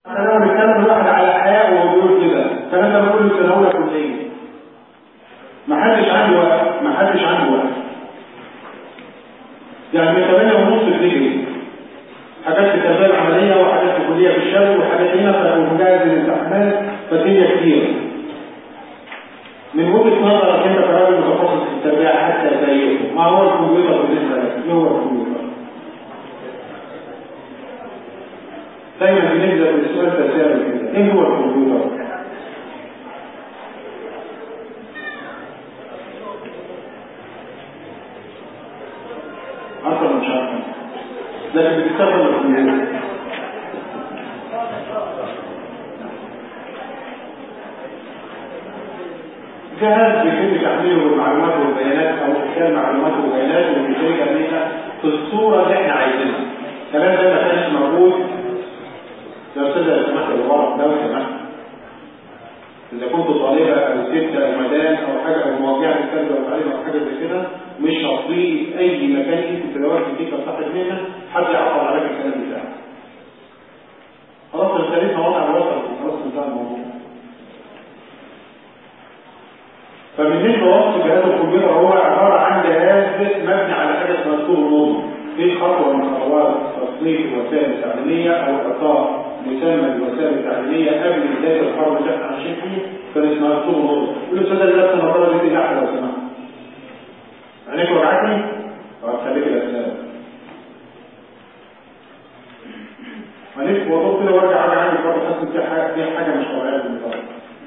انا بتكلم الواحد على حياء وهو بيقول كده فانا لما بقول له تناول كليه ما حدش عنده وقت ما حدش عنده وقت يعني من 8 ونص بنجري حاجات في التربيه العمليه وحاجات في الكليه في الشغل وحاجات هنا فمجهز للامتحانات فالدنيا كتير من وجهه نظرك انت كراجل متخصص في التربيه حتى زيه ما هو الكمبيوتر بالنسبه لك؟ ايه هو الكمبيوتر؟ دايما بنبدا بالسؤال تساؤل كده ايه هو الكمبيوتر؟ عارفه ولا مش عارفه؟ لكن بتستخدم الكمبيوتر جهاز بيتم تحميله بالمعلومات والبيانات او اشكال معلومات وبيانات وبيشارك بيها في الصوره اللي احنا عايزينها. الكلام ده ما كانش موجود يا استاذ لو سمحت الورق لو سمحت. اذا كنت طالبه او ست او مدام او حاجه او مواضيع الكلب او تعليم او حاجه زي كده مش هتطيق اي مكان انت تدوري فيه كصاحب مهنه حد يعطل عليك الكلام بتاعك. خلاص الخليفه وضع الوسط خلاص انتهى الموضوع. فبالنسبه لوصف جهاز الكمبيوتر هو عباره عن جهاز مبني على حاجه اسمها سور النظم في خطوه من خطوات تصنيف الوسائل التعليميه او اعطاء مسمى الوسائل التعليميه قبل بدايه الحرب اللي احنا عايشين فيه كان اسمها سور النظم يقول له استاذ لابس النظاره دي تحت لو سمحت عينيك وجعتني؟ طب خليك الاسئله هنلف وضوء كده وارجع ارجع عندي برضه حاسس ان في حاجه في حاجه مش طبيعيه في المطار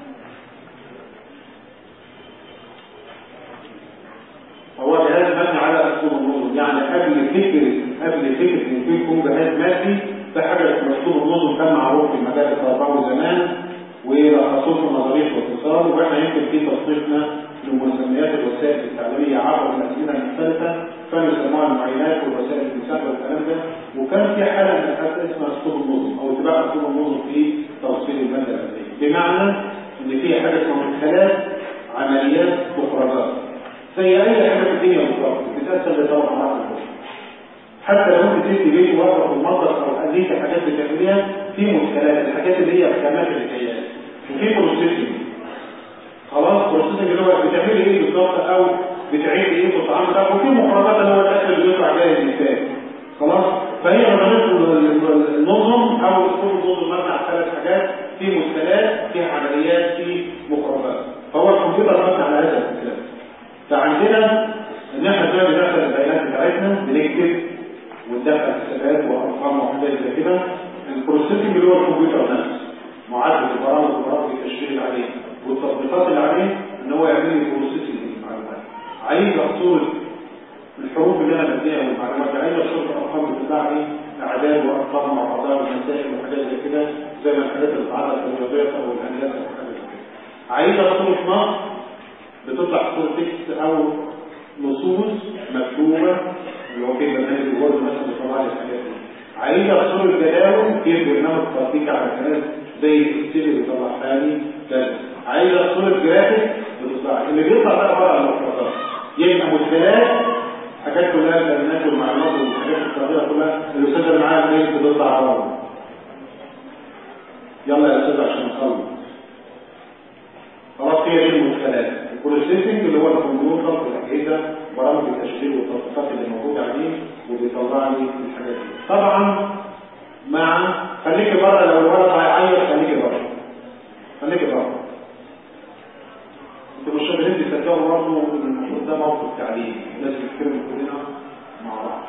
هو جهاز مبني على اسلوب النظم يعني قبل فكره قبل فكره ان في يكون جهاز مادي ده حاجه اسمها اسلوب النظم كان معروف في المدارس الاربعه زمان ولخصوص نظريه الاتصال واحنا يمكن في تصنيفنا لمسميات الوسائل التعليميه عبر الاسئله المختلفه فنسموها المعاينات والوسائل المساعده والكلام ده وكان في حاله من الحالات اسمها اسلوب النظم او اتباع اسلوب النظم في توصيل الماده الادبيه بمعنى ان في حاجه اسمها مدخلات عمليات مخرجات زي اي حاجه في الدنيا بالظبط بتتاثر بطبع مع الكل حتى لو انت تدي بيت واقف في المطبخ او اديت حاجات بتعمليها في مدخلات الحاجات اللي هي خامات الحياه وفي بروسيسنج خلاص بروسيسنج اللي هو بتعملي ايه بالظبط او بتعيدي ايه في الطعام ده وفي مخرجات اللي هو الاكل اللي بيطلع جاي للانسان خلاص فهي نظريه النظم او اسلوب النظم مبني على ثلاث حاجات في مدخلات في عمليات في مخرجات فهو الكمبيوتر مبني على هذا الكلام فعندنا ان احنا دلوقتي بندخل البيانات بتاعتنا بنكتب وندخل حسابات وارقام وحاجات زي كده البروسيسنج اللي هو الكمبيوتر نفسه معدل البرامج وبرامج التشغيل اللي عليه والتطبيقات اللي عليه ان هو يعمل لي بروسيسنج للمعلومات عايز صوره الحروف اللي انا بديها والمعلومات عايز صوره الارقام اللي بتطلع لي اعداد وارقام مع بعضها ومسائل وحاجات زي كده زي ما الحاجات اللي بتتعرض في الرياضيات او الهندسه وحاجات زي كده عايز صوره نص بتطلع صورة تكست أو نصوص مكتوبة اللي هو في برنامج الوورد مثلا بيطلع لي الحاجات دي. عايزة صورة جداول في برنامج تطبيق على الكلام زي السيل اللي بيطلعها لي كذا. عايزة صورة جرافيك بتطلع اللي بيطلع بقى عبارة عن مفردات. يبقى مدخلات حاجات كلها البيانات والمعلومات والحاجات الصغيرة كلها الأستاذ اللي معايا الميل بتطلع عبارة. يلا يا أستاذ عشان نخلص. خلاص هي دي المدخلات. البروسيسنج اللي هو الكمبيوتر والاجهزه برامج التشغيل والتطبيقات اللي موجوده عليه وبيطلع لي الحاجات دي طبعا مع خليكي بره لو الولد هيعيط خليكي بره خليكي بره انتوا مش قادرين تصدقوا برضه ان المفروض ده موقف تعليم لازم نتكلم كلنا مع بعض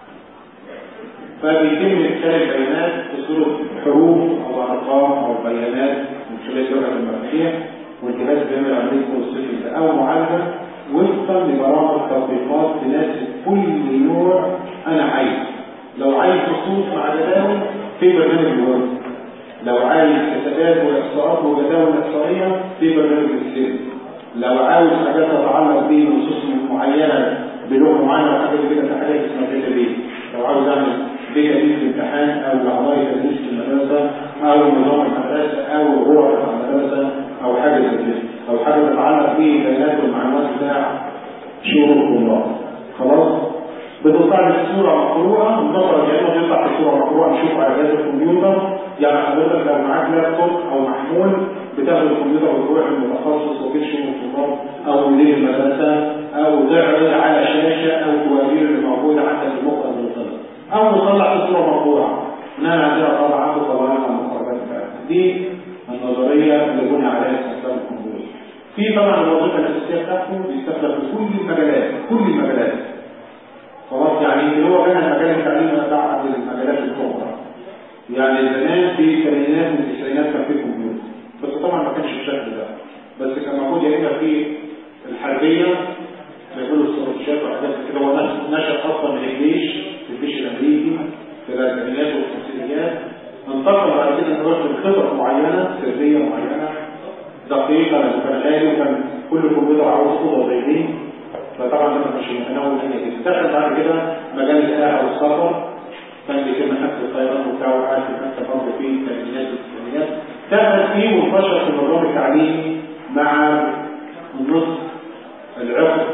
فبيتم ادخال البيانات في صوره حروف او ارقام او بيانات من خلال لغه المفاتيح والجهاز بيعمل عمليه بروسيسنج او معالجه وفقا لبرامج تطبيقات تناسب كل نوع انا عايز لو عايز نصوص مع جداول في برنامج الوورد لو عايز حسابات واحصاءات وجداول احصائيه في برنامج السيل لو عاوز حاجات تتعلق بنصوص معينه بلغه معينه وحاجات كده في حاجات اسمها داتا بيز لو عاوز اعمل داتا بيز الامتحان او اعضاء تدريس في المدرسه او نظام المدرسه او غرف المدرسه او حاجه زي كده او حاجه تتعلق ببيانات والمعلومات بتاع شؤون الطلاب خلاص بتطلع لي الصوره مقروءه النظره يا اما بيطلع في صوره مقروءه نشوف على جهاز الكمبيوتر يعني حضرتك لو معاك لابتوب او محمول بتاخد الكمبيوتر وتروح للمتخصص وكيل الطلاب او مدير المدرسه او تعرض على شاشه او توابير اللي موجوده عندك في المخ المطلع او تطلع في صوره مطبوعه هنا عندنا طبعا وطبعا المخرجات بتاعتنا دي النظريه اللي بني عليها استخدام الكمبيوتر في طبعا الوظيفه الاساسيه بتاعته بيستخدم في كل المجالات كل المجالات خلاص يعني اللي هو كان مجال التعليم بعد المجالات الاخرى يعني زمان في الثمانينات والتسعينات كان في كمبيوتر بس طبعا ما كانش بالشكل ده بس كان موجود يا اما في الحربيه بيعملوا استراتيجيات وحاجات كده هو نشأ اصلا من الجيش في الجيش الامريكي في الاربعينات والخمسينيات انتقل بعد كده انه ياخد خبره معينه سريه معينه دقيقه لانه كان غالي وكان كل كمبيوتر عاوز اوضه زي دي فطبعا ده ما كانش متناول حاجه كده دخل بعد كده مجال السياحه والسفر كان بيتم حجز الطيران وبتاعه وقاعد في مكتب برضه في الثمانينات والتسعينات دخل فيه وانتشر في النظام التعليمي مع النصف العقد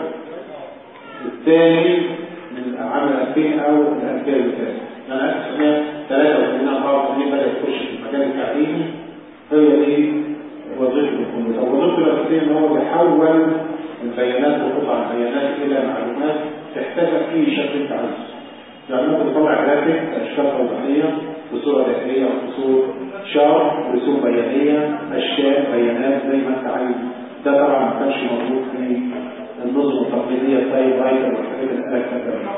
الثاني من عام 2000 او 2000 الثاني انا 1983 84 بدا يخش في المجال التعليمي هي دي وظيفه الكمبيوتر وظيفته الاساسيه ان هو يحول البيانات وقطع البيانات الى معلومات تحتاجها في اي شكل انت عايزه يعني ممكن تطلع جرافيك اشكال توضيحيه بصوره داخليه وبصوره شارت رسوم بيانيه اشكال بيانات زي ما انت عايز ده طبعا ما كانش موجود في النظم التقليديه زي رايتر والحاجات اللي انا كتبتها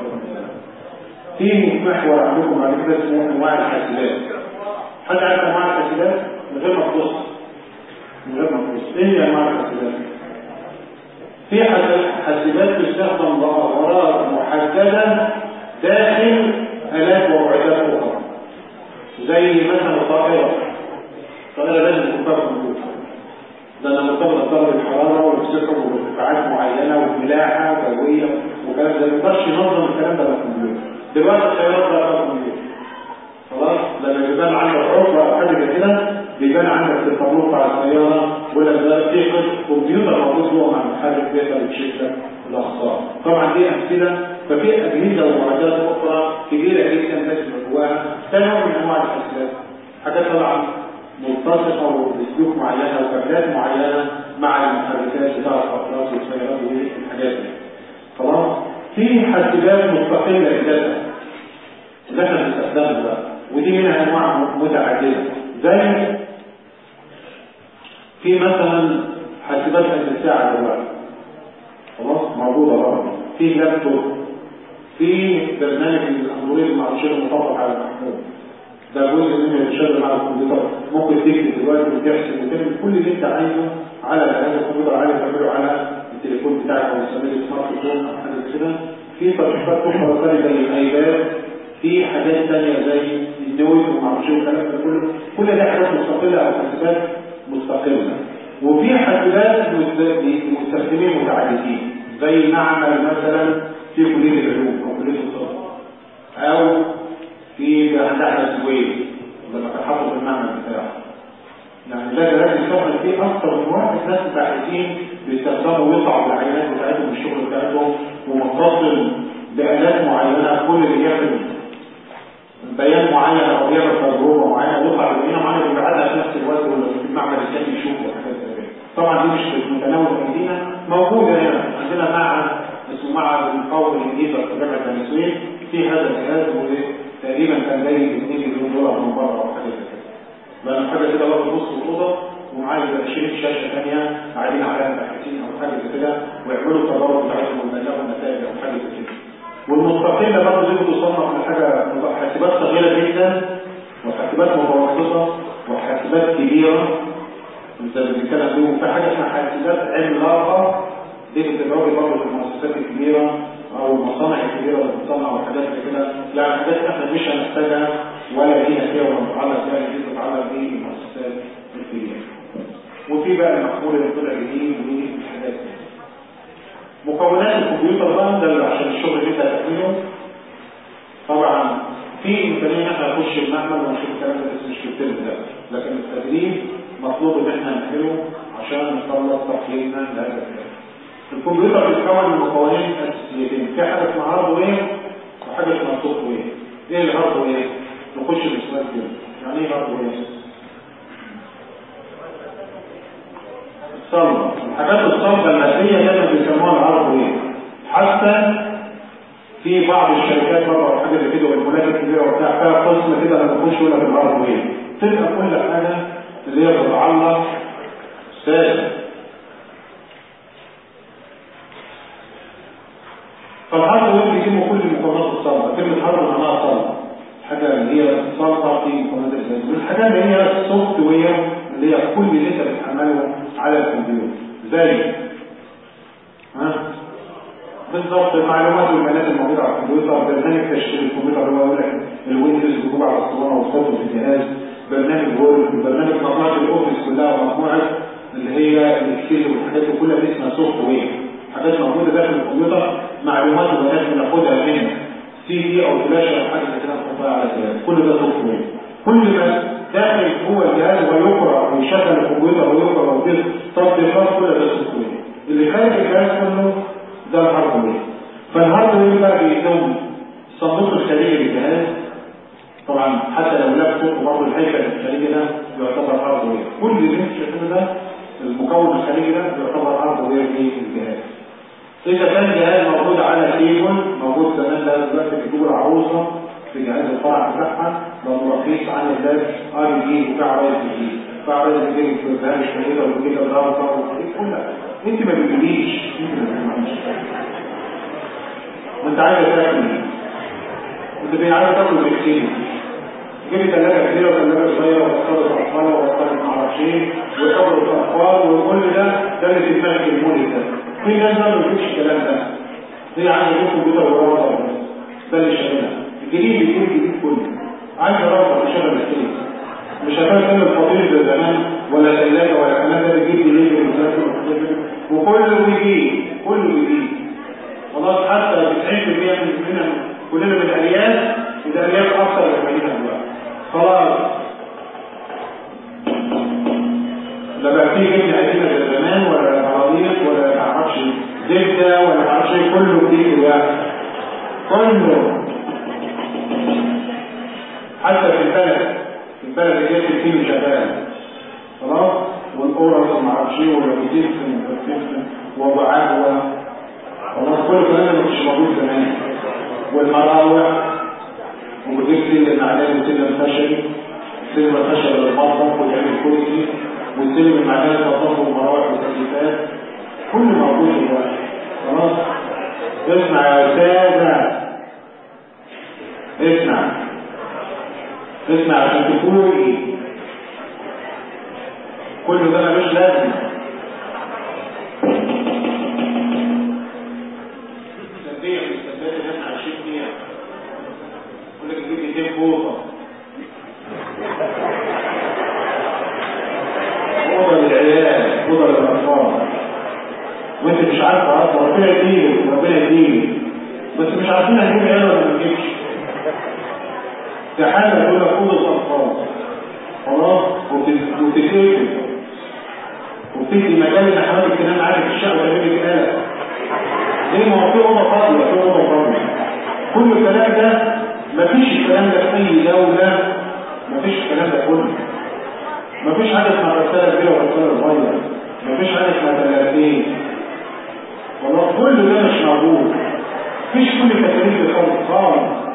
في محور عندكم بعد كده اسمه انواع الحاسبات حد عارف انواع الحاسبات من غير ما تبص من غير ما تبص ايه هي انواع الحاسبات في حاسبات تستخدم لاغراض محدده داخل آلات ومعدات أخرى زي مثلا الطائرة الطائرة لازم تكون فيها كمبيوتر لأنها مرتبطة بدرجة الحرارة والسحب وارتفاعات معينة والملاحة والجوية وكلام ده ما يقدرش ينظم الكلام ده بالكمبيوتر دلوقتي السيارات بقى فيها كمبيوتر خلاص لما بيبان عندك عطلة أو حاجة زي كده بيبان عندك في الطابور بتاع السيارة ولا ده في كمبيوتر موجود جوه مع المحرك بيقدر يكشف لك الأخطاء طبعا دي أمثلة ففي أجهزة ومعدات أخرى كبيرة جدا تشمل جواها ده نوع من أنواع الحسابات حاجات طبعا ملتصقة وبسلوك معينة وكابلات معينة مع المحركات بتاع الأطراف والسيارات والحاجات دي خلاص في حاسبات مستقلة لذاتها اللي احنا بنستخدمها بقى ودي منها أنواع متعددة زي في مثلا حاسبات الساعة دلوقتي خلاص موجودة برضه في لابتوب في برنامج الاندرويد مع الشغل المطبق على المحمول ده جزء منه يشتغل على الكمبيوتر ممكن تكتب دلوقتي وتحسب وتعمل كل اللي انت عايزه على جهاز الكمبيوتر عايز تعمله على التليفون بتاعك او نسميه السمارت فون او حاجه كده في تطبيقات اخرى ثانيه زي الايباد في حاجات ثانيه زي النوت وما اعرفش الكلام ده كله كل ده حاجات مستقله او حاسبات مستقله وفي حاسبات مستخدمين متعددين زي معمل مثلا في كليه العلوم او كليه الطب او في هندسه السويد لما كان حاطط المعمل بتاعه يعني ده دلوقتي يستخدم فيه اكثر من واحد ناس باحثين بيستخدموا ويطلعوا العينات بتاعتهم الشغل بتاعتهم ومتصل بآلات معينة كل اللي يعمل بيان معين او يعمل تجربة معينة ويطلع ببيانة معينة ويبعتها في نفس الوقت ولا في المعمل الثاني يشوفه وحاجات زي كده طبعا دي مش في متناول ايدينا موجودة هنا عندنا معهد اسمه معهد القوم الانجليزي في جامعة بني سويف في هذا الجهاز تقريبا كان جاي ب 2 مليون دولار من بره او حاجه زي كده لان حاجه كده برضه بص الاوضه ومعايا يبقى 20 شاشه ثانيه قاعدين عليها باحثين او حاجه زي كده ويعملوا التجارب بتاعتهم ويبلغوا النتائج او حاجه زي كده والمستقله برضه دي بتصنف لحاجه حاسبات صغيره جدا وحاسبات متوسطه وحاسبات كبيره انت بتتكلم فيهم في حاجه اسمها حاسبات عملاقه دي بتتراوي برضه في المؤسسات الكبيره او المصانع الكبيره اللي بتصنع وحاجات زي كده يعني حاجات احنا مش هنحتاجها ولا لينا فيها ولا نتعلق بيها دي تتعلق بالمؤسسات الكبيره وفي بقى المحمول اللي طلع جديد والحاجات دي مكونات الكمبيوتر بقى ده اللي عشان الشغل اللي انت هتعمله طبعا في امكانيه ان احنا نخش المعمل ونشوف الكلام ده بس مش في الترم ده لكن التدريب مطلوب ان احنا نعمله عشان نخلص تقييمنا لهذا الكلام الكمبيوتر بيتكون من مكونين اساسيتين في حاجه اسمها هاردوير وحاجه اسمها سوفت وير ايه الهاردوير نخش في السؤال كده يعني ايه هاردوير الصلبة الحاجات الصلبة المادية دايما بيسموها الهاردوير حتى في بعض الشركات بره حاجه زي كده والمولات الكبيره وبتاع فيها قسم كده لما تخش يقول لك الهاردوير تلقى كل حاجه اللي هي بتتعلق سائل فالهاردوير بيجيبوا كل مكونات الصلبه كلمه هارد معناها صلبه حاجه اللي هي صلبه في مكونات الاساس والحاجات اللي هي السوفت وير اللي هي كل اللي انت بتحمله على الكمبيوتر زي ها بالضبط المعلومات والبيانات الموجوده على الكمبيوتر برنامج تشغيل الكمبيوتر اللي هو يقول لك الويندوز بيجيب على الاسطوانه وتحطه في الجهاز برنامج وورد برنامج مجموعه الاوفيس كلها ومجموعه اللي هي الاكسل والحاجات دي كلها دي اسمها سوفت وير حاجات موجوده داخل الكمبيوتر معلومات وبيانات بناخدها من سي دي او فلاش او حاجه زي كده نحطها على الجهاز كل ده سوفت وير كل ما داخل جوه الجهاز ويقرا ويشغل الكمبيوتر ويقرا ويضيف تطبيقات كل ده سوفت وير اللي خارج الجهاز كله ده الهاردوير فالهاردوير بقى بيكون الصندوق الخارجي للجهاز طبعا حتى لو لابتوب برضه الهيكل الخارجي ده يعتبر هاردوير كل اللي انت شايفينه ده المكون الخارجي ده يعتبر هاردوير في الجهاز اذا كان جهاز موجود على كيبل موجود زمان ده دلوقتي في جوجل العروسه في جهاز الفرع بتاعها لو رخيص عن اللاب ار جي وبتاع رايز جي بتاع رايز جي في جهاز الشهيره وكده الراوتر والحاجات كلها انت ما بتجيبيش انت ما بتجيبيش وانت عايز تاكل انت بين عايز تاكل بكتير جيبي ثلاجه كبيره وثلاجه صغيره وبطلت اطفال وبطلت معرفش ايه وقبر اطفال وكل ده ده اللي في دماغك المولد ده في ناس ما بتجيبش الكلام ده هي عايزه تجيب كمبيوتر وراوتر بس ده اللي شغالها الجديد بيكون الجديد كله عايز راوتر يشغل السيل مش هتعمل الفضيل زي زمان ولا ثلاجه ولا كلام ده بيجيب دليفري وكله بيجيب كله بيجيب خلاص حتى 90% من مننا كلنا من الاليات الاليات اكثر من 40 دلوقتي خلاص لا بقى في جبنه قديمه زي زمان ولا عربيات ولا ما اعرفش زبده ولا ما اعرفش كله جديد دلوقتي كله حتى في البلد في البلد اللي هي الفيلم شغال خلاص والاورس وما اعرفش ايه والروتيشن وبعاد خلاص كل الكلام ده مش موجود زمان والمراوح وبتجيب سلم معدني وسلم خشبي سلم الخشب للمطبخ وتعمل كرسي والسلم المعدني للمطبخ والمراوح والتكييفات كل موجود دلوقتي خلاص اسمع يا استاذ اسمع اسمع عشان تقولي كل ده ملوش لازمه سلبيه من السلبيات اللي احنا عايشين فيها يقول لك تجيب ايدين فوطه فوطه للعيال فوطه للاطفال وانت مش عارفه اصلا ربنا يديك وربنا يديك بس مش عارفين هنجيب عيال ولا ما نجيبش في حاجه تقول لك فوطه اطفال خلاص وتتقفل وبتدي مجال ان حضرتك تنام عادي في الشقه وتعمل لك قلق ليه ما هو في اوضه فاضيه في اوضه فاضيه كل الكلام ده مفيش الكلام ده في اي دوله مفيش الكلام ده كله مفيش حاجه اسمها رساله كبيره ورساله صغيره مفيش حاجه اسمها ثلاثين والله كل ده مش موجود مفيش كل التكاليف دي خالص خالص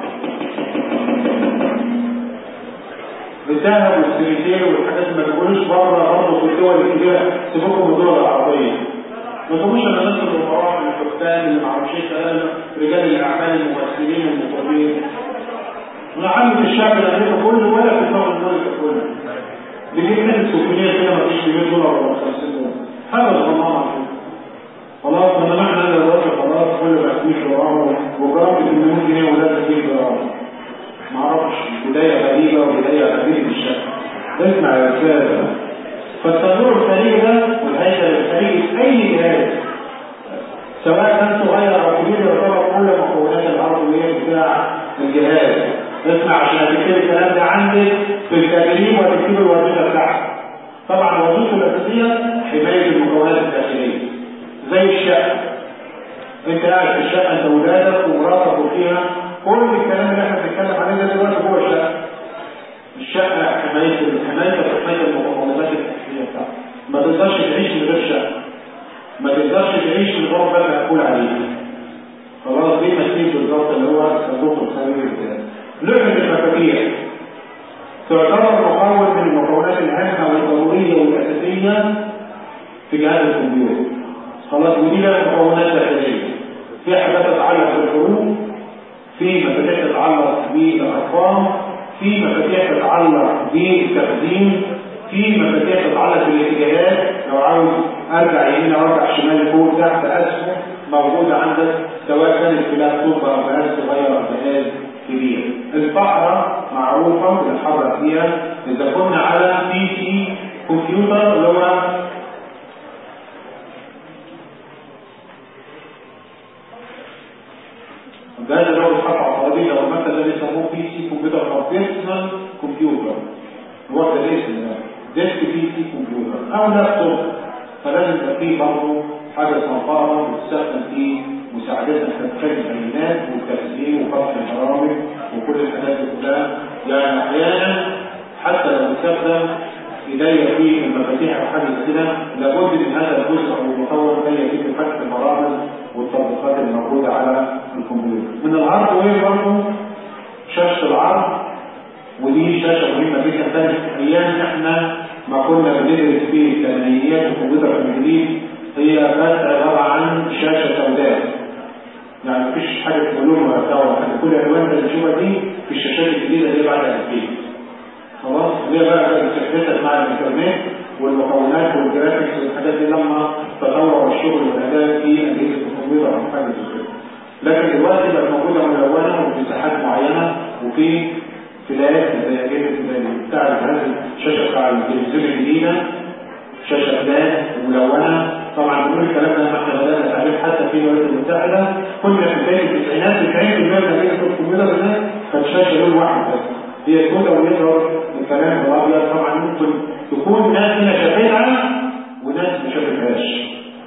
الذهب والسميتين والحاجات اللي ما تقولوش بره برضه في الدول الكبيره سيبوكم من الدول العربيه ما تقولوش انا ناس الامراء الحكام اللي ما اعرفش ايه كلام رجال الاعمال الممثلين المطربين ولعل الشعب الامريكي كله ولا في دماغ الملك كله بيجيب ناس سكونيه كده ما فيش 100 دولار ولا 50 دولار هذا الضمان خلاص ما دام احنا دلوقتي خلاص كل ما فيش وراه وجرام ب 800 جنيه ولا 200 جرام ما اعرفش بدايه غريبه وبدايه غريبه الشكل اسمع يا استاذ فالتنور الخارجي ده والهيكل الخارجي في اي جهاز سواء كان صغير او كبير يعتبر كل مكونات الهاردوير بتاع الجهاز اسمع عشان هتكتب الكلام ده عندك في التدريب وهتكتب الوظيفه بتاعتك طبعا الوظيفه الاساسيه حمايه المكونات الداخليه زي الشقه انت قاعد في الشقه انت وولادك ومراتك وفيها كل الكلام اللي احنا بنتكلم عليه ده دلوقتي جوه الشقه الشقة حماية حماية حماية المتطلبات الأساسية بتاعتك ما تقدرش تعيش من غير شقة ما تقدرش تعيش من غير باب مقفول عليه خلاص دي مسير بالظبط اللي هو صندوق الخير الذات لعبة المفاتيح تعتبر مكون من المكونات الهامة والضرورية والأساسية في جهاز الكمبيوتر خلاص ودي لها مكونات داخلية في حاجات تتعلق بالحروف في مفاتيح تتعلق بالأرقام في مفاتيح تتعلق بالتخزين في مفاتيح تتعلق بالاتجاهات لو عاوز ارجع يمين او ارجع شمال فوق تحت اسفل موجوده عندك سواء كانت في لابتوب او جهاز صغير او جهاز كبير الفقره معروفه بنتحرك فيها اذا كنا على بي سي كمبيوتر اللي هو الجهاز اللي هو بيتحط على الترابيزه او المكتب ده بيسموه بي سي كمبيوتر او بيرسونال كمبيوتر واخد الاسم ده ديسك بي سي كمبيوتر او لابتوب فلازم يبقى فيه برضه حاجه اسمها فقره بتستخدم في مساعدتنا في تدخل البيانات والتخزين وفتح البرامج وكل الحاجات دي كلها يعني احيانا حتى لو بستخدم ايديا في المفاتيح او حاجه كده لابد من هذا الجزء او المطور ايديا في فتح البرامج والتطبيقات الموجوده على الكمبيوتر من الهاردوير برضه شاشه العرض ودي شاشه مهمه جدا كانت ايام احنا ما كنا بندرس في الثمانينيات الكمبيوتر في الجديد هي بس عباره عن شاشه سوداء يعني مفيش حاجه بلون ولا بتاع ولا حاجه كل الالوان اللي بنشوفها دي في الشاشات الجديده اللي بعد 2000 خلاص هي بقى بتتكتب مع الانترنت والمكونات والجرافيكس والحاجات دي لما تطور الشغل والاداء في اجهزه الكمبيوتر او حاجه زي كده لكن دلوقتي بقت موجوده ملونه وبمساحات معينه وفي فلاش زي اجهزه زي بتاع الجهاز الشاشه بتاع التلفزيون الجديده شاشه فلاش ملونه طبعا بنقول الكلام ده لما احنا بدانا تعريف حتى في الولايات المتحده كنا في بدايه التسعينات 90% من اجهزه الكمبيوتر ده كانت شاشه لون واحد بس هي سوداء ويظهر الكلام الابيض طبعا ممكن تكون ناس هنا شافتها وناس ما شافتهاش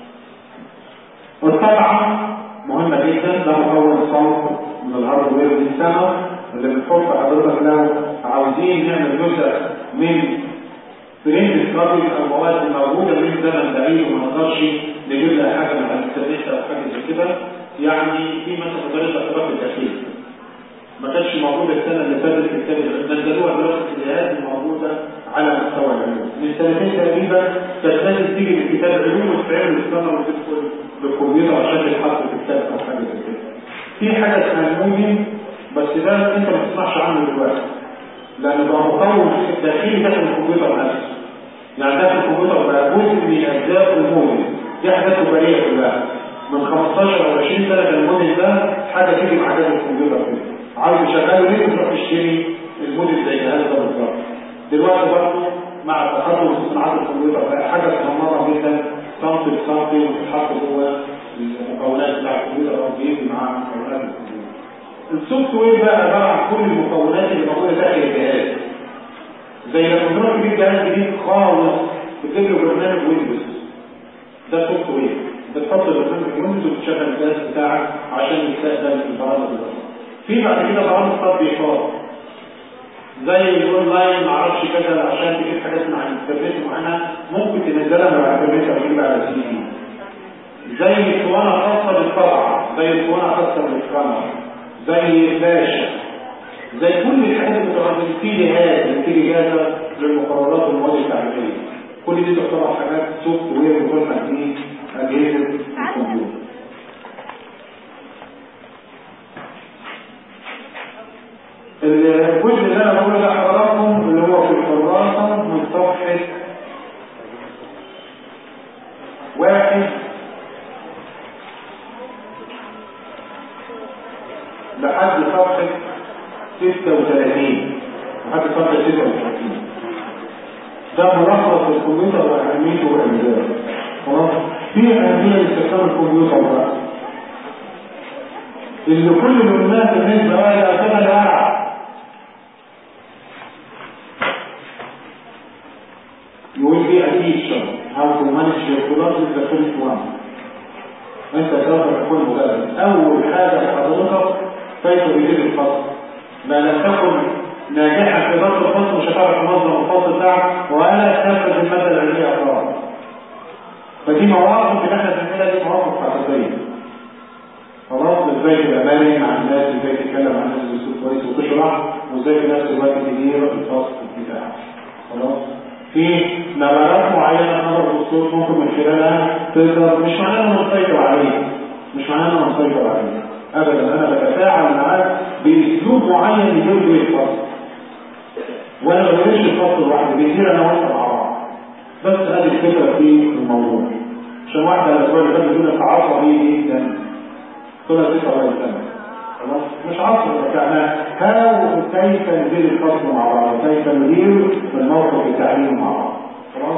والطبعه مهمه جدا ده مكون صوت من الهاردوير للسماء اللي بنحط حضرتك لو عاوزين نعمل جزء من فريم ستراتيجي او مواد موجوده من زمن بعيد وما نقدرش نجيب لها حاجه من الانترنت او حاجه زي كده يعني في مثلا طريقه اختراق التاكيد ما كانتش موجوده السنه اللي فاتت في الكتاب نزلوها دلوقتي في الجهاز موجوده على مستوى العلوم من سنتين تقريبا كانت لازم تيجي من كتاب علوم وتتعمل السنه وتدخل بالكمبيوتر عشان تتحط في كتاب او حاجه زي كده في حاجه اسمها المودم بس ده انت ما تسمعش عنه دلوقتي لان بقى مطور داخلي داخل الكمبيوتر نفسه يعني داخل الكمبيوتر بقى جزء من اجزاء المودم دي حاجات كبيره كلها من 15 او 20 سنه كان المودم ده حاجه تيجي مع جهاز الكمبيوتر كده عاوز تشغله ليه تروح تشتري المودم زي الجهاز ده بالظبط دلوقتي برضه مع التقدم في صناعات الكمبيوتر بقى حاجه صغننه جدا سنتي بسنتي وتتحط جوه المكونات بتاع الكمبيوتر او بيجي مع مكونات الكمبيوتر السوفت وير بقى عباره عن كل المكونات اللي موجوده داخل الجهاز زي لما بنروح نجيب جهاز جديد خالص بتجيب له برنامج ويندوز ده سوفت وير بتحط برنامج ويندوز وتشغل الجهاز بتاعك عشان يستخدم في البرامج في بعد كده برامج تطبيقات زي الاونلاين معرفش كذا عشان تجيب حاجات من على الانترنت معانا ممكن تنزلها من على الانترنت او تجيبها على السي دي زي اسطوانه خاصه بالطبعه زي اسطوانه خاصه بالسكانر زي فلاش زي كل الحاجات اللي بتبقى في جهاز في جهاز للمقررات والمواد التعليميه كل دي تعتبر حاجات سوفت وير بتدخل في اجهزه الكمبيوتر الجزء اللي انا بقوله لحضراتكم اللي هو في الكراسه من صفحه واحد لحد صفحة 36 لحد صفحة 36 ده ملخص الكمبيوتر وأهميته وأجزائه خلاص في أهمية لاستخدام الكمبيوتر بقى اللي كل الناس بالنسبة بقى إلى سنة الأرع يقول لي أكيد شر how to manage your collage is the first one انت سوف تكون مدرس اول حاجه لحضرتك كيف يجيب الفصل ما لم تكن ناجحا في ضبط الفصل مش هتعرف تنظم الفصل بتاعك ولا تنفذ الماده العلميه اصلا فدي مواقف اللي احنا بنعملها دي مواقف حقيقيه خلاص ازاي تبقى مرن مع الناس ازاي تتكلم مع الناس باسلوب كويس وتشرح وازاي في نفس الوقت تدير الفصل بتاعك خلاص في نبرات معينه نظر الصوت ممكن من خلالها تقدر مش معناه ان انا مسيطر عليه مش معناه ان انا مسيطر عليه ابدا انا بتفاعل معاه باسلوب معين يدير بيه الفصل وانا ما بديرش الفصل لوحدي بيدير انا وانت مع بعض بس ادي الفكره في الموضوع عشان واحده الاسبوع اللي فات بتقول لك عصبي جدا طلع 46 سنه خلاص مش عصر يعني هاو كيف ندير الفصل مع بعض كيف ندير الموقف التعليمي مع بعض خلاص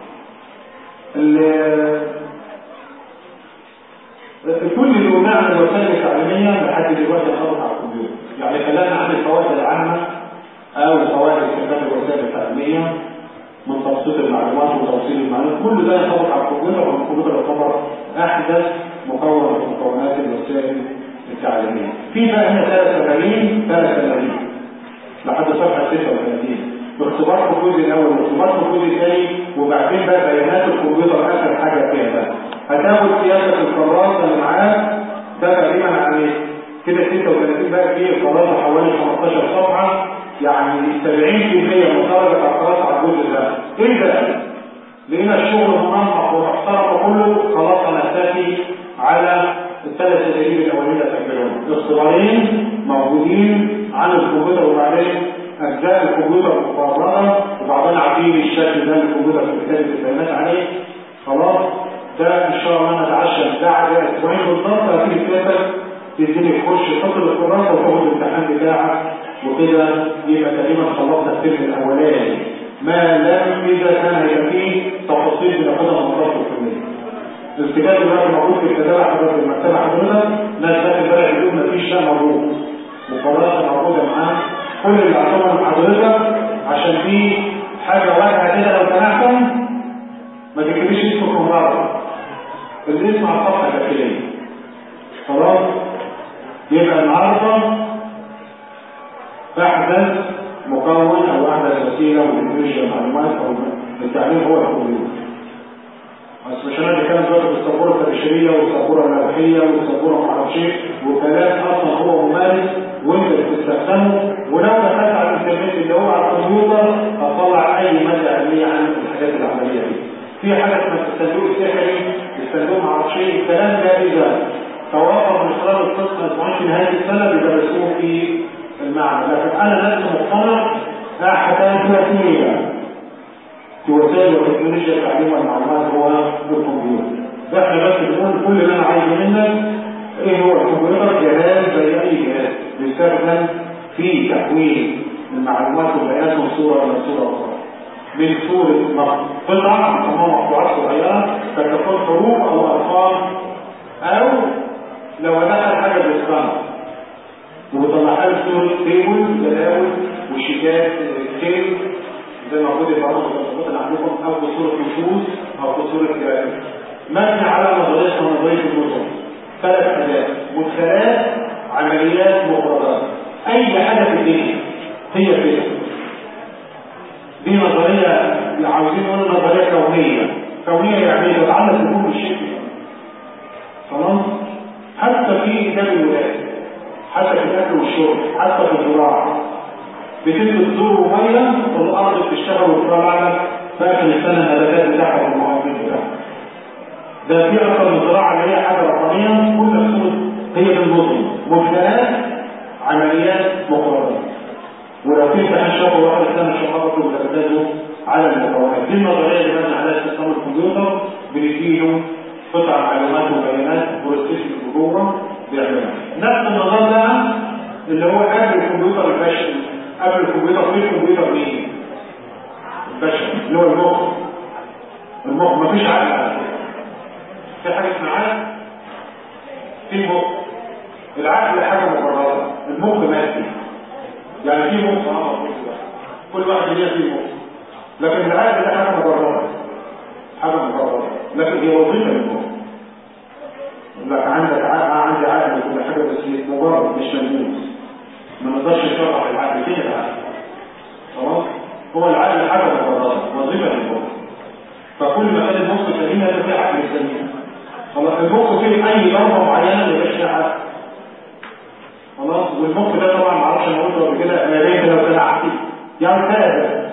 كل اللي قلناه عن الوسائل التعليميه لحد دلوقتي خلص على الكمبيوتر يعني كلامنا عن الفوائد العامه او فوائد استخدام الوسائل التعليميه من تبسيط المعلومات وتوصيل المعلومات كل ده ينطبق على الكمبيوتر والكمبيوتر يعتبر احدث مكون من مكونات الوسائل التعليميه في بقى هنا ثلاث ملايين ثلاث ملايين لحد صفحه 36 باختبار في الجزء الاول واختبار في الجزء الثاني وبعدين بقى بيانات الكمبيوتر اخر حاجه فيها بقى هتاخد سياسه الكراسه اللي معاك ده تقريبا يعني كده 36 بقى فيه الكراسه حوالي 15 صفحه يعني 70% من درجه الكراسه على الجزء ده ايه ده؟ لقينا الشغل منمق ومحترم كله خلاص انا اكتفي على الثلاث تدريب الاولين اللي هتعملهم اختبارين موجودين عن الكمبيوتر وبعدين اجزاء الكمبيوتر مفرغه وبعدين عارفين الشكل ده الكمبيوتر في كتابه البيانات عليه خلاص ده ان شاء الله نتعشى بعد اسبوعين بالظبط هتيجي كتابك تديني تخش تحط الكراسه وتاخد الامتحان بتاعك وكده يبقى تقريبا خلصنا الترم الاولاني ما لم اذا كان هيبقى فيه تفاصيل بناخدها من طرف الكليه الكتاب دلوقتي موجود في الكتابه حضرتك في المكتبه حضرتك ناس بقى امبارح بيقول مفيش شيء موجود وخلاص موجوده معانا كل اللي عطوها من حضرتك عشان في حاجه واقعه كده لو سمحتم ما تكتبيش اسمكم بره الاسم على الصفحه الداخليه خلاص يبقى النهارده احدث مكون او احدث وسيله من تكنولوجيا المعلومات او التعليم هو الكمبيوتر بس مش انا بتكلم دلوقتي بالسبوره التبشيريه والسبوره النبحيه والسبوره معرفش ايه وكلام اصلا هو ممارس وانت بتستخدمه ولو دخلت على الانترنت اللي هو على الكمبيوتر هتطلع اي ماده علميه عن الحاجات العمليه دي. في حاجه اسمها الصندوق السحري الصندوق معرفش ايه الكلام ده اذا توفر من خلال القسم اسبوعين في نهايه السنه بيدرسوه في المعمل لكن انا نفسي مقتنع احدث وسيله في وسائل وتكنولوجيا التعليم والمعلومات هو الكمبيوتر احنا بس بنقول كل اللي انا عايزه منك ايه هو الكمبيوتر جهاز زي اي جهاز بيستخدم في تحويل المعلومات والبيانات من صوره الى صوره اخرى من صوره قطع مسموها مقطوعات صغيره فتكون حروف او ارقام او لو دخل حاجه بالسكان وطلعها لي صوره تيبل جداول وشيكات تيبل زي ما موجود البرامج والتطبيقات اللي عندكم او بصوره نصوص او بصوره جرافيك مبني على نظريه نظريه النظم ثلاث اداه مدخلات عمليات مفردات اي حاجه في الدنيا هي كده دي نظريه عاوزين نقول نظريه كونيه كونيه يعني تتعلق بكل الشكل خلاص حتى في كتاب الولاده حتى في الاكل والشرب حتى في الزراعه بتدي الزور وميه والارض بتشتغل وتطلع لك في اخر السنه النباتات بتاعها والمحاصيل بتاعها. ده في اكثر من زراعه اللي هي حاجه رقميه كل الصوت هي بالنظم مدخلات عمليات مفردات. ولو في امتحان شهر واحد السنه ان شاء الله برضه بتركزوا على المكونات. دي النظريه اللي مبني عليها استخدام الكمبيوتر بنديله قطع معلومات وبيانات بروسيس جوه بيعملها. نفس النظام ده اللي هو قبل الكمبيوتر البشري قبل الكمبيوتر في الكمبيوتر مين؟ البشر اللي هو المخ المخ مفيش عقل على فكره في حاجه اسمها عقل في مخ العقل حاجه مقرره المخ مادي يعني في مخ اه كل واحد ليه فيه مخ لكن العقل ده حاجه مقرره حاجه مقرره لكن هي وظيفه للمخ لك عندك عقل عندي عقل وكل حاجه بس مجرد مش ملموس ما نقدرش نشرح العقل فين العقل خلاص هو العقل حاجه مقرره وظيفه للمخ فكل ما كان المخ سليم هذا فيه عقل سليم خلاص المخ فيه اي ضربه معينه ما يبقاش فيها عقل خلاص والمخ ده طبعا ما اعرفش انا قلت قبل كده انا ليه لو كان عقلي يعني ثابت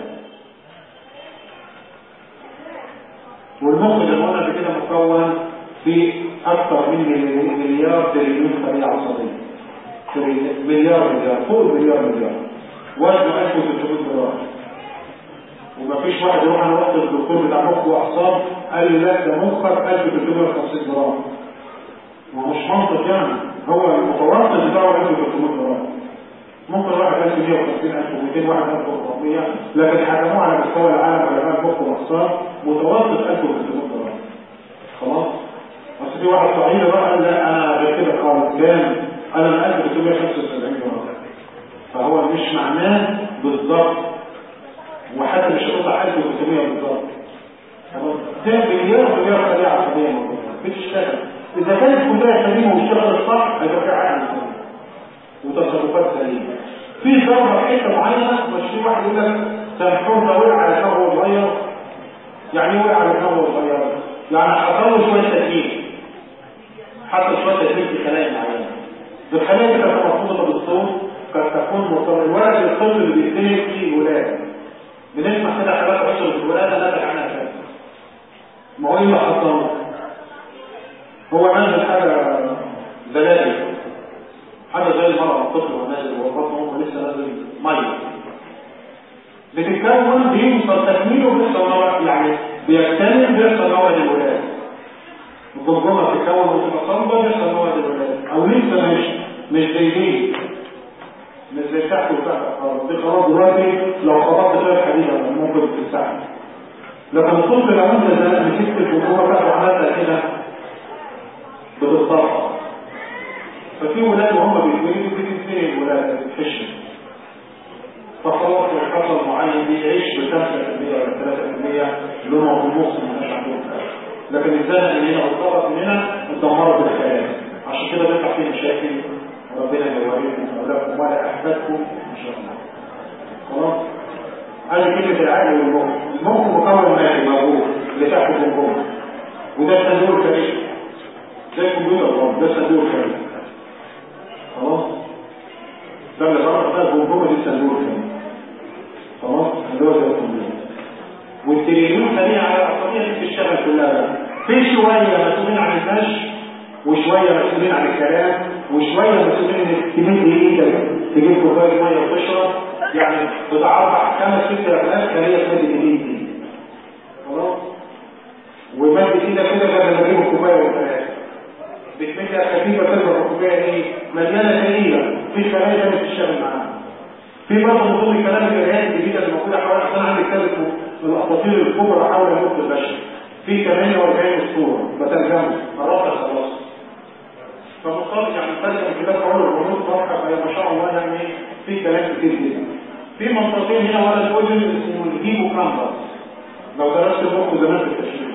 والمخ زي ما قلنا كده مكون في اكثر من مليار تريليون خليه عصبيه مليار مليار فوق مليار مليار وزنه 1300 جرام ومفيش واحد يروح انا رحت الدكتور بتاع مخ واعصاب قال لي لا ده مخك 1350 جرام ما مش منطق يعني هو المتوسط بتاعه 1300 جرام ممكن واحد 1150 1200 واحد 1400 لكن حكموه على مستوى العالم علماء المخ والاعصاب متوسط 1300 جرام خلاص بس في واحد صعيدي بقى قال لا انا غير كده خالص كام انا من 1375 جرام فهو مش معناه بالظبط وحتى مش هتطلع 1300 بالظبط ده مليار مليار خليه عصبيه موجوده بتشتغل اذا كانت كلها سليمه واشتغلت صح هيبقى في عقل سليم وتصرفات سليمه في ضربه حته معينه مش في واحد يقول لك سامحوه ده وقع على دماغه صغير يعني ايه وقع على دماغه صغير يعني حصل له شويه تكليف حصل شويه تكليف في خلايا معينه الخلايا دي كانت مرتبطه بالصوت قد تكون مرتبطه الولد الطفل اللي بيختلف فيه الولاده بنسمع كده حالات عشر في الولاده ناتج عنها كذا ما هو ايه اللي حصل هو نازل حاجه زلازل حاجه زي المرض الطفل وهو نازل وهو بطنه هو لسه نازل ميه بتتكون بيوصل تكميله بيحصل موعد يعني بيكتمل بيحصل موعد الولاده الجمجمه بتتكون وتبقى صلبه بيحصل موعد الولاده او لسه مش مش زي دي مش زي تحت وتحت خالص دي خلاص دلوقتي لو خبطت فيها الحديده ممكن تستحمل لكن الطفل لو انت زي مسكت الجمجمه بتاعته وعملتها كده بتتطرف ففي ولاد وهم بيتولدوا بتنتهي الولاده بتفشل فخلاص لو حصل معين بيعيش ب 5% ولا 3% اللي هم في النص ما كانش عندهم حاجه لكن الزنقه من هنا والطرف من هنا اتدمرت الخلايا عشان كده بيطلع فيه مشاكل ربنا يوريكم اولادكم ولا احبابكم ان شاء الله خلاص هذه كلمه العقل والمخ المخ مكون مادي موجود اللي تحت الجمجمه وده الصندوق الكبير زي الكمبيوتر برضه ده الصندوق الكبير خلاص ده اللي بره ده الجمجمه دي الصندوق الكبير خلاص اللي هو زي الكمبيوتر والتريليون خلية على العصبية دي بتشتغل كلها بقى في شوية مسؤولين عن المشي وشوية مسؤولين عن الكلام وشوية مسؤولين انك تمد ايدك تجيب كوباية مية وتشرب يعني بتعرض خمس ست رقمات خلية تمد الايد دي خلاص ومد ايدك كده قبل ما تجيب الكوباية والكلام بتمدها خفيفة تضرب الكوباية دي مليانة ثقيلة في خلايا ده بتشتغل معاها في برضه من ضمن الكلام الجريان الجديدة اللي موجودة حوالي عشان عندي كتاب من الاساطير الكبرى حول الموت البشري في 48 اسطوره بترجمه قربت خلاص فمصطلح يعني ترجم كتاب حول الرموز صفحه فهي ما شاء الله يعني في كلام كتير جدا في منطقتين هنا ولا الاذن اسمه الهيبو كامبس لو درست المخ زمان في التشريح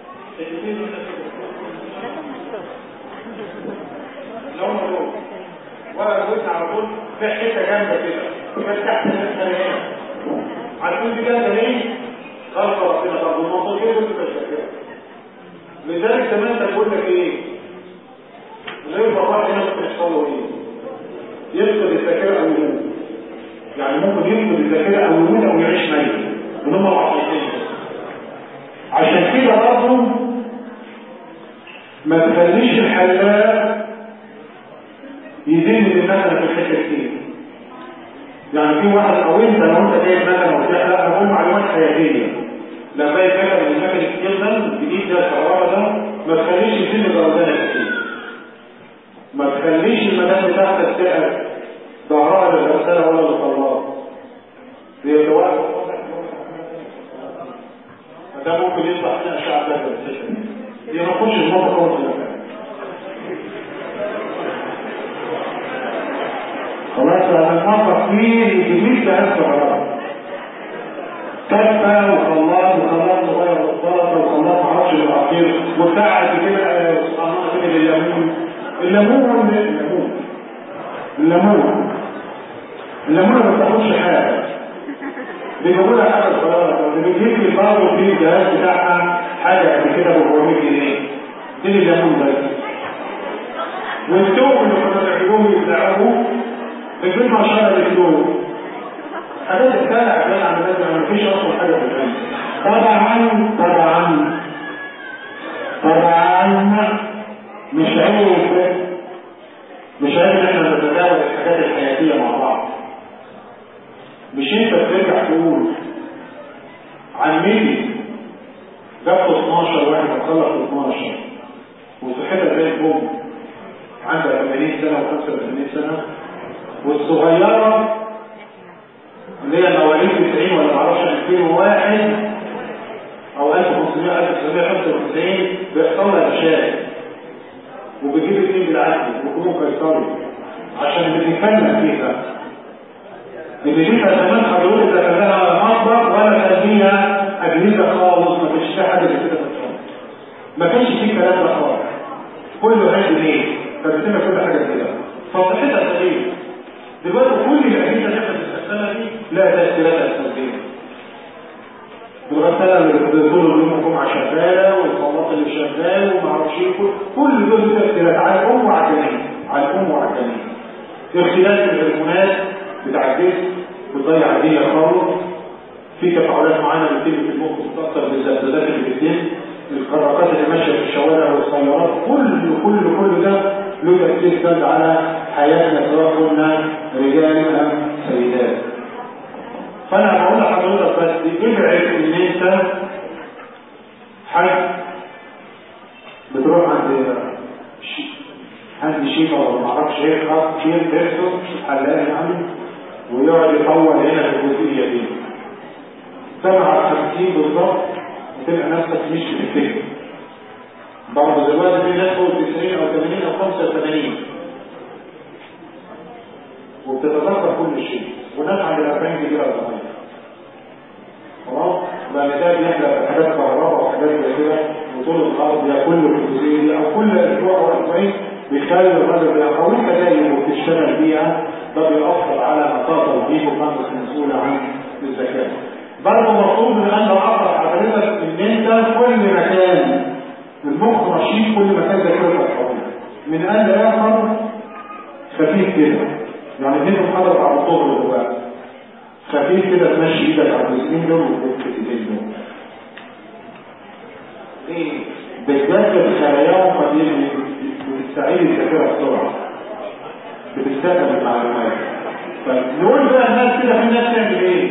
لون الروح ولا الودن على طول في حته جامده كده بس تحت الناس هنا عارفين دي جامده ليه؟ خلق ربنا طب المنطقيه دول مش لذلك زمان تقول لك ايه؟ غير الواحد هنا ممكن يحصل له ايه؟ يفقد الذاكره او يموت يعني ممكن يفقد الذاكره او يموت او يعيش ميت من هم العصبيين عشان كده برضه ما تخليش الحلاق يزيد من المكنه في الحته كتير يعني في واحد او انت لو انت جايب مكنه وبتحلق انا معلومات حياتيه لما يجي مكنه من المكن كتير ده الجديد ده الكهرباء ده ما تخليش يزيد الجوزانه كتير ما تخليش المدام بتاعتك تقل ظهرها للغساله ولا للطلاق هي توافق فده ممكن يطلع فينا اشعه ده هي ما تخش الموضوع خالص خلاص هنتنظف فيه يجيب لها السعرات كفة وخلاط وخلاط صغير والسلطة وخلاط معرفش بالعصير وبتاع كده سبحان الله كده الليمون الليمون الليمون الليمون الليمون ما بتاخدش حاجة بيجيبوا لها حاجه صغيره اللي بتجيب لي برضه في الجهاز بتاعها حاجه قد كده ب 400 جنيه دي الليمون بس والثوم اللي كنا بنعملوه يبلعوه بتجيب مشاره للثوم حاجات الدلع ده عن ما مفيش اصلا حاجه في العلم طبعا طبعا طبعا مش عيب مش عيب ان احنا نتداول الحاجات الحياتيه مع بعض مش انت بترجع تقول عمتي جابت 12 واحد هتخلص 12 وصحتها زي الفل عندها 80 سنه و85 سنه والصغيره اللي هي مواليد 90 ولا معرفش 2001 او 1500 1995 بيحصل لها مشاكل وبيجيب اثنين بالعكس وكلهم قيصري عشان اللي بيتكلم فيها اللي فيها زمان خلوه اذا كان لها مطبخ ولا كان فيها اجهزه خالص ما كانش فيها حاجه زي كده في الشغل ما كانش فيه كلام ده خالص كله هاند ميد فبتبقى كل حاجه كده فصحتها سليمه دلوقتي كل الاجهزه اللي احنا بنستخدمها دي لها تاثيرات سلبيه الغسالة اللي بتقول يوم الجمعة شغالة والخلاط اللي شغال وما اعرفش ايه كل دول تأثيرات على الأم وعلى الجنين على الأم وعلى الجنين اختلاف الهرمونات بتاع الجسم بتضيع الدنيا خالص في تفاعلات معينة بتتم في المخ بتأثر بالذبذبات اللي بتتم الكراكات اللي ماشية في الشوارع والسيارات كل كل كل ده له تأثير سلبي على حياتنا سواء كنا رجال أم سيدات فانا بقول لحضرتك بس ابعد ان انت حد بتروح عند عند شيخ ولا ما اعرفش ايه خاص كتير بيرسو حلاق يعني ويقعد يطول هنا في الجزئيه دي سبعة 50 بالظبط بتبقى نفسك مش بتفتكر برضه دلوقتي في ناس فوق 90 او 80 او 85 وبتتذكر كل شيء وناس عند الأربعين كبيرة صغيرة خلاص لأن ده بيحلق حاجات كهرباء وحاجات زي كده وطول الأرض يا كل الجزئية أو كل أسبوع أو أسبوعين بيخلي الراجل بيحاول كدايم وبتشتغل بيها ده بيأثر على نقاط الجيب وخمس مسؤولة عن الزكاة برضه مطلوب من أن أعرف حضرتك إن أنت كل مكان المخ نشيط كل مكان ذاكرتك قوية من أن لا يفر خفيف كده يعني دي محاضرة على الظهر دلوقتي خفيف كده تمشي ايدك على الجزئين دول وتكتب دول ايه بتذاكر خلاياهم فدي بتستعيد الذاكرة بسرعة بتستقبل المعلومات فنقول بقى الناس كده في ناس تعمل ايه؟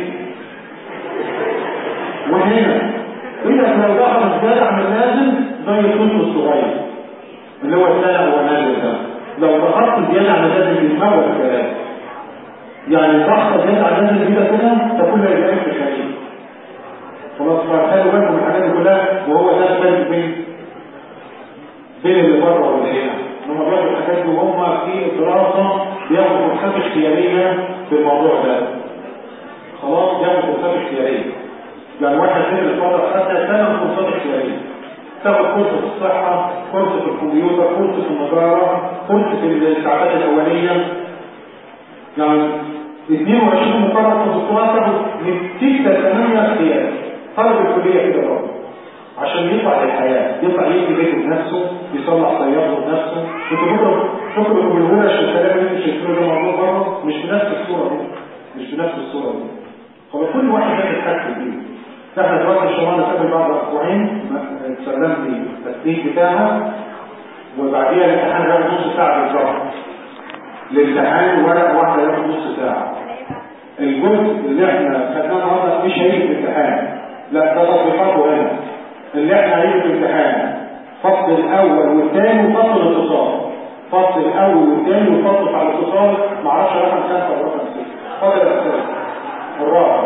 وهنا إذا لو دخل الزارع من لازم زي الطفل الصغير اللي هو السنة ونازل ده لو ضغطت زيادة عن اللازم يتمول الكلام يعني ضغط زيادة عن اللازم كده كده تكون الإجابة في الخليل خلاص فخلوا بالكم الحاجات دي كلها وهو ده الفرق بين بين اللي بره واللي هنا ان هم بياخدوا الحاجات دي وهم في دراسة بياخدوا كورسات اختيارية في الموضوع ده خلاص بياخدوا كورسات اختيارية يعني واحد غير الفترة حتى ثمان كورسات اختيارية تاخد كورس في الصحة كورس في الكمبيوتر كورس في النجارة كورس في الساعات الأولية يعني 22 مقرر في الدكتوراه تاخد من 6 8 اختيار طلب الكلية كده برضه عشان يطلع للحياة يطلع يجي بيته بنفسه يصلح سيارته بنفسه انتوا بكره تخرجوا من الورش الكلام اللي انتوا شايفينه ده موضوع بره مش بنفس الصورة دي مش بنفس الصورة دي هو كل واحد ده يتحكم بيه احنا دلوقتي ان شاء الله نسافر بعد اسبوعين سلمت لي التسليم بتاعها وبعديها الامتحان هياخد نص ساعه بالظبط الامتحان ورقه واحده ياخد نص ساعه الجزء اللي احنا خدناه النهارده مش هيجي في الامتحان لا ده تطبيقاته هنا اللي احنا هيجي في الامتحان فصل الاول والثاني وفصل الاتصال فصل الاول والثاني وفصل على الاتصال معرفش رقم خمسه ولا رقم سته فاضل الاساس الرابع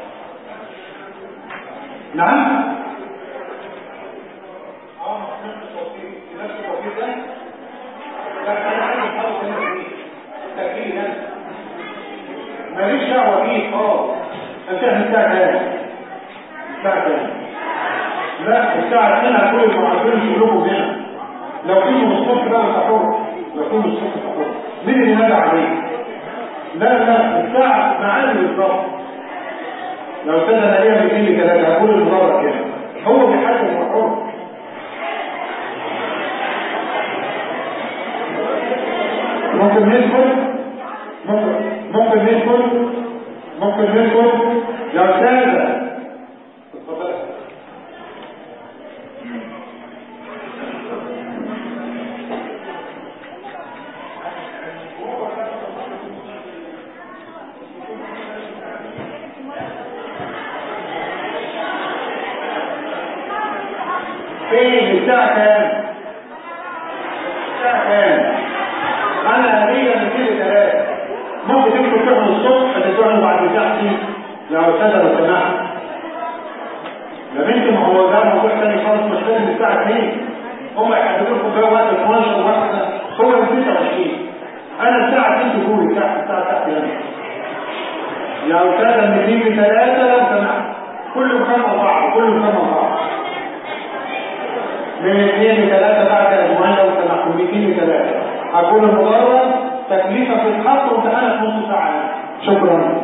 نعم ماليش دعوه بيه خالص انت الساعه كام الساعه كام لا الساعه 2 هتكون المعلمين كلكم هنا لو في من الصبح بقى انت حر لو في من الصبح انت حر مين اللي نادى عليك لا لا الساعه معاني بالظبط لو استاذ انا ليا 200 ثلاثه هقول المدرج كده هو بيحدد الحر ممكن ندخل ممكن ممكن ندخل ممكن ندخل يا استاذه فين الساعة كام؟ الساعة كام؟ أنا هدية من كل ثلاثة ممكن تمشوا تروحوا الصبح هتروحوا بعد ساعتين يا أستاذة لو سمحت يا بنتي ما هو ده موضوع تاني خالص مش لازم الساعة 2 هم يحددوا لكم بقى وقت 12 واحدة هو من 26 أنا الساعة 2 تقولي تحت الساعة تحت يعني يا أستاذة من 2 ل 3 لو سمحت كله كم بعض كله كم بعض من اثنين لثلاثة بعد أسبوعين لو سمحتوا من اثنين لثلاثة هكون المدرب تكليفة في الحق وامتحانك نص ساعة شكرا